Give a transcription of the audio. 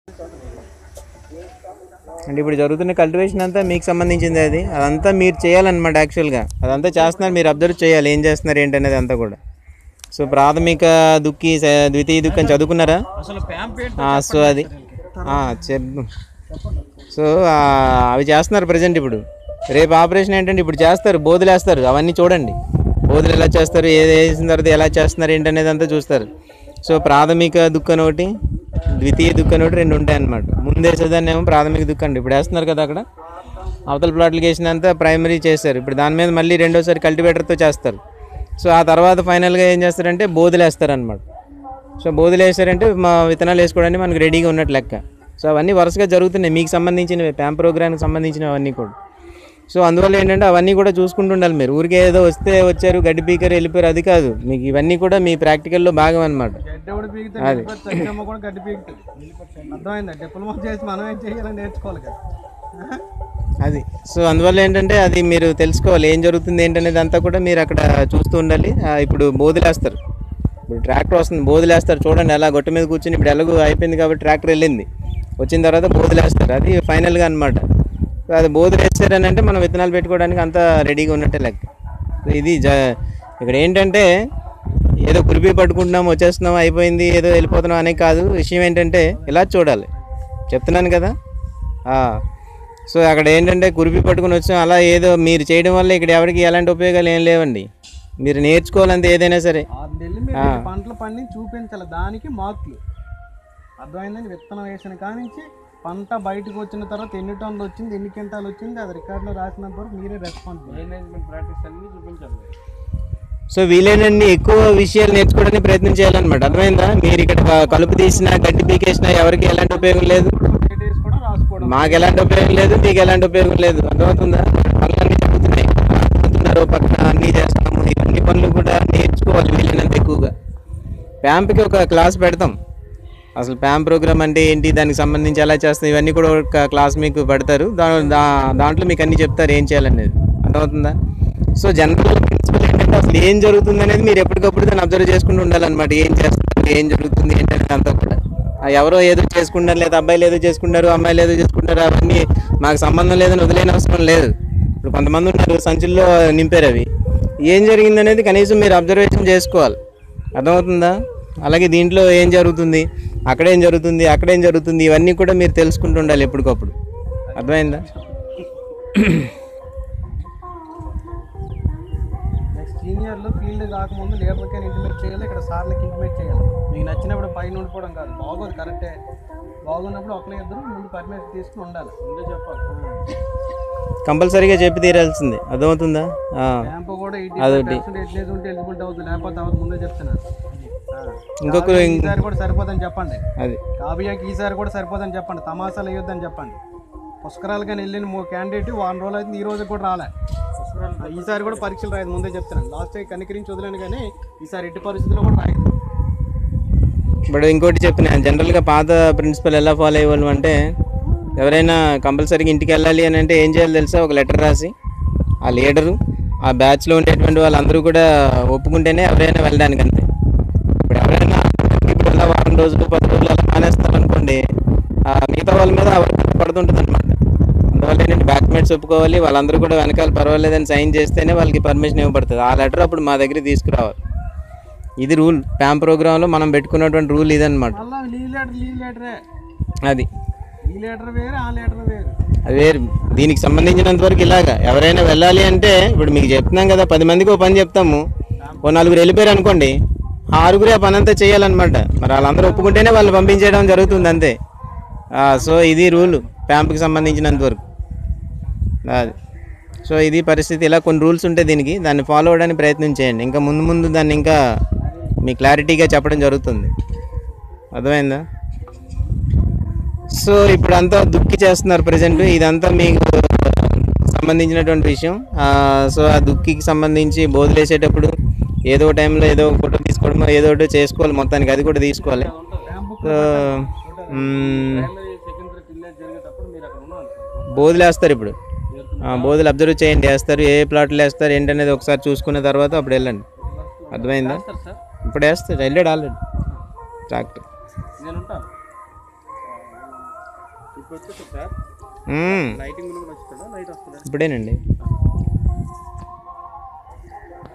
అంటే ఇప్పుడు జరుగుతున్న కల్టివేషన్ అంతా మీకు సంబంధించింది అది అదంతా మీరు చేయాలన్నమాట యాక్చువల్గా అదంతా చేస్తున్నారు మీరు అబ్జర్వ్ చేయాలి ఏం చేస్తున్నారు ఏంటి అనేది అంతా కూడా సో ప్రాథమిక దుక్కి స- ద్వితీయ దుక్కి అని చదువుకున్నారా అసలు ప్యాంపేట్ ఆ, సో అది ఆ, చెప్పు సో ఆ, అవి చేస్తున్నారు ప్రజెంట్ ఇప్పుడు రేపు ఆపరేషన్ ఏంటంటే ఇప్పుడు చేస్తారు బోధులు వేస్తారు అవన్నీ చూడండి బోధులు ఎలా చేస్తారు ఏది వేసిన తర్వాత ఎలా చేస్తున్నారు ఏంటి అనేది అంతా చూస్తారు సో ప్రాథమిక దుక్కని ఒకటి ద్వితీయ దుక్కని ఒకటి రెండు ఉంటాయి అన్నమాట ముందు వేసేదాన్ని ఏమో ప్రాథమిక దుక్కు అండి ఇప్పుడు వేస్తున్నారు కదా అక్కడ అవతల ప్లాట్లు వేసినంత ప్రైమరీ చేస్తారు ఇప్పుడు దాని మీద మళ్ళీ రెండోసారి కల్టివేటర్తో చేస్తారు సో ఆ తర్వాత ఫైనల్గా ఏం చేస్తారంటే బోధులు వేస్తారు అనమాట సో బోధులు వేసారంటే మా విత్తనాలు వేసుకోవడానికి మనకు రెడీగా ఉన్నట్టు లెక్క సో అవన్నీ వరుసగా జరుగుతున్నాయి మీకు సంబంధించినవి ప్యాం ప్రోగ్రామ్కి సంబంధించినవి అవన్నీ కూడా సో అందువల్ల ఏంటంటే అవన్నీ కూడా చూసుకుంటూ ఉండాలి మీరు ఊరికే ఏదో వస్తే వచ్చారు గడ్డి పీకర్ వెళ్ళిపోయారు అది కాదు మీకు ఇవన్నీ కూడా మీ ప్రాక్టికల్లో భాగం అనమాట గడ్డి కూడా పీకుతుంది చచ్చమ్మ కూడా గడ్డి పీకుతుంది అర్థమైందా డిప్లొమా చేసి మనం ఏం చేయాలని నేర్చుకోవాలి కదా అది సో అందువల్ల ఏంటంటే అది మీరు తెలుసుకోవాలి ఏం జరుగుతుంది ఏంటనేది అంతా కూడా మీరు అక్కడ చూస్తూ ఉండాలి ఆ, ఇప్పుడు బోధులేస్తారు ఇప్పుడు ట్రాక్టర్ వస్తుంది బోధులేస్తారు చూడండి అలా గొట్ట మీద కూర్చుని ఇప్పుడు ఎలాగో అయిపోయింది కాబట్టి ట్రాక్టర్ వెళ్ళింది వచ్చిన తర్వాత బోధులేస్తారు అది ఫైనల్గా అనమాట సో అది బోధులు వేస్తారని అంటే మనం విత్తనాలు పెట్టుకోవడానికి అంతా రెడీగా ఉన్నట్టే లెక్క సో ఇది జ ఇక్కడ ఏంటంటే ఏదో కురిపి పట్టుకుంటున్నాం వచ్చేస్తున్నాం అయిపోయింది ఏదో వెళ్ళిపోతున్నాం అనే కాదు విషయం ఏంటంటే ఇలా చూడాలి చెప్తున్నాను కదా ఆ. సో అక్కడ ఏంటంటే కురిపి పట్టుకుని వచ్చాం అలా ఏదో మీరు చేయడం వల్ల ఇక్కడ ఎవరికి ఎలాంటి ఉపయోగాలు ఏం లేవండి మీరు నేర్చుకోవాలంటే ఏదైనా సరే ఆరు నెలలు మీరు ఈ పంటలు పండి చూపించాలి దానికి మార్కులు అర్థమైందని విత్తనం వేసిన కానించి పంట బయటకు వచ్చిన తర్వాత ఎన్ని టన్నులు వచ్చింది ఎన్ని క్వింటాలు వచ్చింది అది రికార్డులో రాసినంత వరకు మీరే రెస్పాన్సిబుల్ మేనేజ్మెంట్ ప్రాక్టీస్ అన్ని చూపించాలి సో వీలైనన్ని ఎక్కువ విషయాలు నేర్చుకోవడానికి ప్రయత్నం చేయాలన్నమాట అర్థమైందా మీరు ఇక్కడ క- కలుపు తీసినా గడ్డి పీకేసినా ఎవరికి ఎలాంటి ఉపయోగం లేదు డేస్ కూడా రాసుకోవడం మాకు ఎలాంటి ఉపయోగం లేదు మీకు ఎలాంటి ఉపయోగం లేదు అర్థమవుతుందా పనులన్నీ జరుగుతున్నాయి అనుకుంటున్నారు పక్కన అన్నీ చేస్తాము ఇవన్నీ పనులు కూడా నేర్చుకోవాలి వీలైనంత ఎక్కువగా ప్యాంప్కి ఒక క్లాస్ పెడతాం అసలు ప్యామ్ ప్రోగ్రామ్ అంటే ఏంటి దానికి సంబంధించి ఎలా చేస్తాం ఇవన్నీ కూడా ఒక క్లాస్ మీకు పెడతారు దా దా- దాంట్లో మీకు అన్నీ చెప్తారు ఏం చేయాలనేది అర్థమవుతుందా సో జనరల్ ప్రిన్సిపల్ ఏంటంటే అసలు ఏం జరుగుతుంది అనేది మీరు ఎప్పటికప్పుడు దాన్ని అబ్జర్వ్ చేసుకుంటూ ఉండాలన్నమాట ఏం చేస్తారు ఏం జరుగుతుంది ఏంటనేది అంతా కూడా ఆ ఎవరో ఏదో చేసుకుంటారు లేదా అబ్బాయిలు ఏదో చేసుకుంటారు అమ్మాయిలు ఏదో చేసుకుంటారు అవన్నీ మాకు సంబంధం లేదని వదిలేని అవసరం లేదు ఇప్పుడు కొంతమంది ఉన్నారు సంచుల్లో నింపారు అవి ఏం జరిగింది అనేది కనీసం మీరు అబ్జర్వేషన్ చేసుకోవాలి అర్థమవుతుందా అలాగే దీంట్లో ఏం జరుగుతుంది అక్కడేం జరుగుతుంది అక్కడేం జరుగుతుంది ఇవన్నీ కూడా మీరు తెలుసుకుంటూ ఉండాలి ఎప్పటికప్పుడు అర్థమైందా నెక్స్ట్ సీనియర్లు ఫీల్డ్ కాకముందు లీడర్కి ఇంటిమేట్ చేయాలి ఇక్కడ సార్లకి ఇంటిమేట్ చేయాలి మీకు నచ్చినప్పుడు పైన ఉండిపోవడం కాదు బాగోదు కరెక్టే బాగున్నప్పుడు ఒకరి ఇద్దరు ముందు పర్మిషన్ తీసుకుని ఉండాలి ముందే చెప్పాలి కంపల్సరీగా చెప్పి తీరాల్సిందే అర్థమవుతుందా ఆ. క్యాంప్ కూడా ఎయిటీ అదొకటి. పర్సెంట్ ఎట్లేదు ఉంటే ఎలిజిబిలిటీ అవుతుంది లేకపోతే అవ్వదు ముందే చెప్తున్నాను ఇంకొక కావ్యకి ఈసారి కూడా సరిపోదని చెప్పండి అది కావ్యకి ఈసారి కూడా సరిపోదని చెప్పండి తమాషాలు వేయొద్దని చెప్పండి పుష్కరాలు కానీ వెళ్ళిన మో క్యాండిడేట్ వారం రోజులు అయితే ఈ రోజు కూడా రాలే ఈసారి కూడా పరీక్షలు రాయదు ముందే చెప్తున్నాను లాస్ట్ టైం కనికరించి వదిలేను కానీ ఈసారి ఎట్టి పరిస్థితుల్లో కూడా రాయదు ఇప్పుడు ఇంకోటి చెప్పిన జనరల్గా పాత ప్రిన్సిపల్ ఎలా ఫాలో అయ్యేవాళ్ళం అంటే ఎవరైనా కంపల్సరీగా ఇంటికి వెళ్ళాలి అని అంటే ఏం చేయాలి తెలుసా ఒక లెటర్ రాసి ఆ లీడరు ఆ బ్యాచ్లో ఉండేటువంటి వాళ్ళందరూ కూడా ఒప్పుకుంటేనే ఎవరైనా వెళ్ళడానికి అంతే ఇప్పుడు ఎవరైనా ఇప్పుడు ఇలా వారం రోజులు పది రోజులు అలా మానేస్తారు అనుకోండి ఆ మిగతా వాళ్ళ మీద ఆ వర్క్ పడుతుంటుంది అనమాట అందువల్ల ఏంటంటే బ్యాచ్మేట్స్ ఒప్పుకోవాలి వాళ్ళందరూ కూడా వెనకాల పర్వాలేదని సైన్ చేస్తేనే వాళ్ళకి పర్మిషన్ ఇవ్వబడుతుంది ఆ లెటర్ అప్పుడు మా దగ్గర తీసుకురావాలి ఇది రూల్ ప్యామ్ ప్రోగ్రాంలో మనం పెట్టుకున్నటువంటి రూల్ ఇదన్నమాట మళ్ళీ లీ లెటర్ లీ లెటరే అది ఈ లెటర్ వేరు ఆ లెటర్ వేరు అది వేరు దీనికి సంబంధించినంత వరకు ఇలాగా ఎవరైనా వెళ్ళాలి అంటే ఇప్పుడు మీకు చెప్తున్నాం కదా పది మందికి ఓ పని చెప్తాము ఓ నలుగురు వెళ్ళిపోయారు అనుకోండి ఆ ఆరుగురే ఆ పని అంతా చేయాలన్నమాట మరి వాళ్ళందరూ ఒప్పుకుంటేనే వాళ్ళు పంపించేయడం జరుగుతుంది అంతే ఆ, సో ఇది రూల్ ప్యాంప్కి సంబంధించినంత వరకు అది సో ఇది పరిస్థితి ఇలా కొన్ని రూల్స్ ఉంటాయి దీనికి దాన్ని ఫాలో అవ్వడానికి ప్రయత్నం చేయండి ఇంకా ముందు ముందు దాన్ని ఇంకా మీ క్లారిటీగా చెప్పడం జరుగుతుంది అర్థమైందా సో ఇప్పుడు అంతా దుక్కి చేస్తున్నారు ప్రజెంట్ ఇదంతా మీకు సంబంధించినటువంటి విషయం ఆ, సో ఆ దుక్కికి సంబంధించి బోధులు వేసేటప్పుడు ఏదో టైంలో ఏదో ఒక ఫోటో తీసుకోవడం ఏదో ఒకటి చేసుకోవాలి మొత్తానికి అది కూడా తీసుకోవాలి సో మ్మ్, సెకండరీ విలేజ్ జరిగేటప్పుడు మీరు అక్కడ ఉన్నారు బోధులు వేస్తారు ఇప్పుడు ఆ, బోధులు అబ్జర్వ్ చేయండి వేస్తారు ఏ ప్లాట్లు వేస్తారు ఏంటనేది ఒకసారి చూసుకున్న తర్వాత అప్పుడు వెళ్ళండి అర్థమైందా సార్ ఇప్పుడు వేస్తారు వెళ్ళాడు ఆల్రెడీ ట్రాక్టర్ నేను ఉంటాను ఇప్పుడు వచ్చేసి సార్ మ్మ్. లైటింగ్ కూడా వస్తుందా లైట్ వస్తుందా ఇప్పుడేనండి